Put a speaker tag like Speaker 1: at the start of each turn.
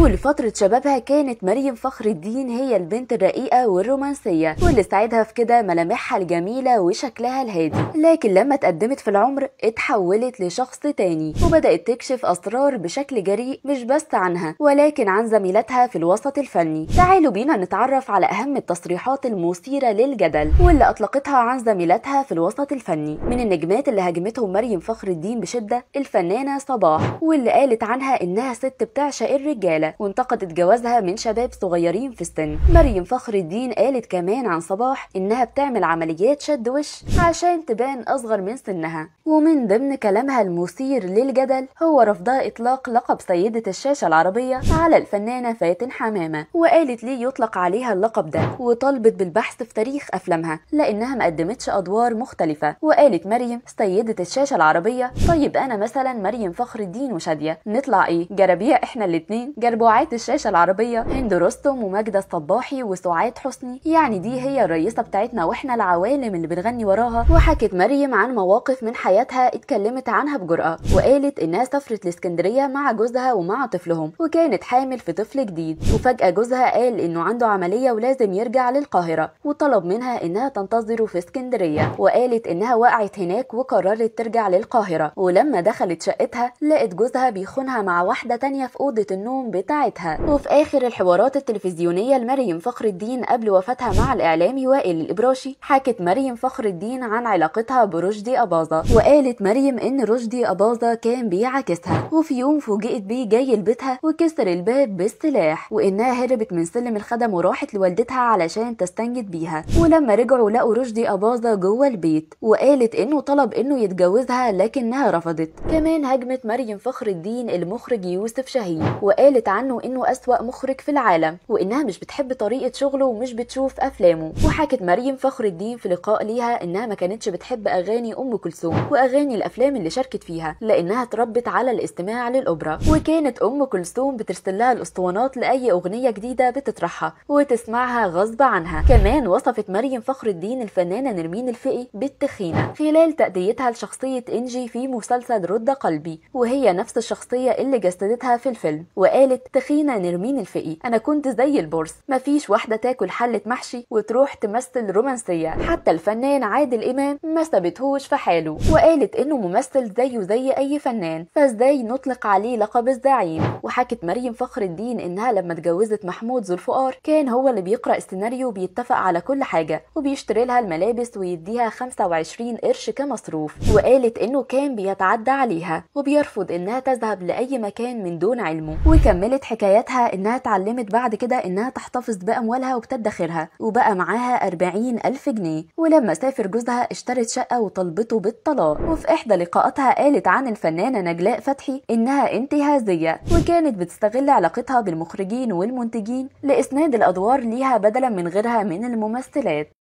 Speaker 1: طول فترة شبابها كانت مريم فخر الدين هي البنت الرقيقة والرومانسية واللي ساعدها في كده ملامحها الجميلة وشكلها الهادي لكن لما اتقدمت في العمر اتحولت لشخص تاني وبدأت تكشف أسرار بشكل جريء مش بس عنها ولكن عن زميلتها في الوسط الفني تعالوا بينا نتعرف على أهم التصريحات المثيرة للجدل واللي أطلقتها عن زميلتها في الوسط الفني من النجمات اللي هاجمتهم مريم فخر الدين بشدة الفنانة صباح واللي قالت عنها إنها ست بتعشق الرجالة وانتقدت جوازها من شباب صغيرين في السن مريم فخر الدين قالت كمان عن صباح إنها بتعمل عمليات شد وش عشان تبان أصغر من سنها ومن ضمن كلامها المثير للجدل هو رفضها إطلاق لقب سيدة الشاشة العربية على الفنانة فاتن حمامة وقالت ليه يطلق عليها اللقب ده وطالبت بالبحث في تاريخ أفلامها لأنها ما قدمتش أدوار مختلفة وقالت مريم سيدة الشاشة العربية طيب أنا مثلا مريم فخر الدين وشادية نطلع إيه جرابيع إحنا الاتنين جربوعات الشاشة العربية هند رستم وماجدة الصباحي وسعاد حسني يعني دي هي الرئيسة بتاعتنا وإحنا العوالم اللي بنغني وراها وحكت مريم عن مواقف من حياتها اتكلمت عنها بجرأة وقالت إنها سافرت لإسكندرية مع جوزها ومع طفلهم وكانت حامل في طفل جديد وفجأة جوزها قال إنه عنده عملية ولازم يرجع للقاهرة وطلب منها إنها تنتظره في اسكندرية وقالت إنها وقعت هناك وقررت ترجع للقاهرة ولما دخلت شقتها لقت جوزها بيخونها مع واحدة تانية في أوضة النوم بتاعتها وفي آخر الحوارات التلفزيونية لمريم فخر الدين قبل وفاتها مع الإعلامي وائل الإبراشي حكت مريم فخر الدين عن علاقتها برشدي أباظة وقالت مريم إن رشدي أباظة كان بيعاكسها وفي يوم فوجئت بيه جاي لبيتها وكسر الباب بالسلاح وإنها هربت من سلم الخدم وراحت لوالدتها علشان تستنجد بيها ولما رجعوا لقوا رشدي أباظة جوه البيت وقالت إنه طلب إنه يتجوزها لكنها رفضت كمان هاجمت مريم فخر الدين المخرج يوسف شاهين وقالت عنه إنه أسوأ مخرج في العالم وإنها مش بتحب طريقة شغله ومش بتشوف أفلامه وحكت مريم فخر الدين في لقاء ليها إنها ما كانتش بتحب أغاني أم كلثوم وأغاني الأفلام اللي شاركت فيها لأنها اتربت على الاستماع للأوبرا وكانت أم كلثوم بترسل لها الأسطوانات لأي أغنية جديدة بتطرحها وتسمعها غصب عنها كمان وصفت مريم فخر الدين الفنانة نرمين الفقي بالتخينة خلال تأديتها لشخصية إنجي في مسلسل رد قلبي وهي نفس الشخصية اللي جسدتها في الفيلم وقالت تخينة نرمين الفقي أنا كنت زي البورس مفيش واحدة تاكل حلة محشي وتروح تمثل رومانسية حتى الفنان عادل إمام ما سابتهوش في حاله وقالت إنه ممثل زيه زي أي فنان فازاي نطلق عليه لقب الزعيم وحكت مريم فخر الدين إنها لما اتجوزت محمود ذو الفقار كان هو اللي بيقرأ السيناريو وبيتفق على كل حاجة وبيشتري لها الملابس ويديها 25 قرش كمصروف وقالت إنه كان بيتعدى عليها وبيرفض إنها تذهب لأي مكان من دون علمه وكملت حكايتها إنها اتعلمت بعد كده إنها تحتفظ بأموالها وبتدخرها وبقى معاها 40 ألف جنيه ولما سافر جوزها اشترت شقة وطلبته بالطلاق وفي إحدى لقاءاتها قالت عن الفنانة نجلاء فتحي إنها انتهازية وكانت بتستغل علاقتها بالمخرجين والمنتجين لإسناد الأدوار ليها بدلا من غيرها من الممثلات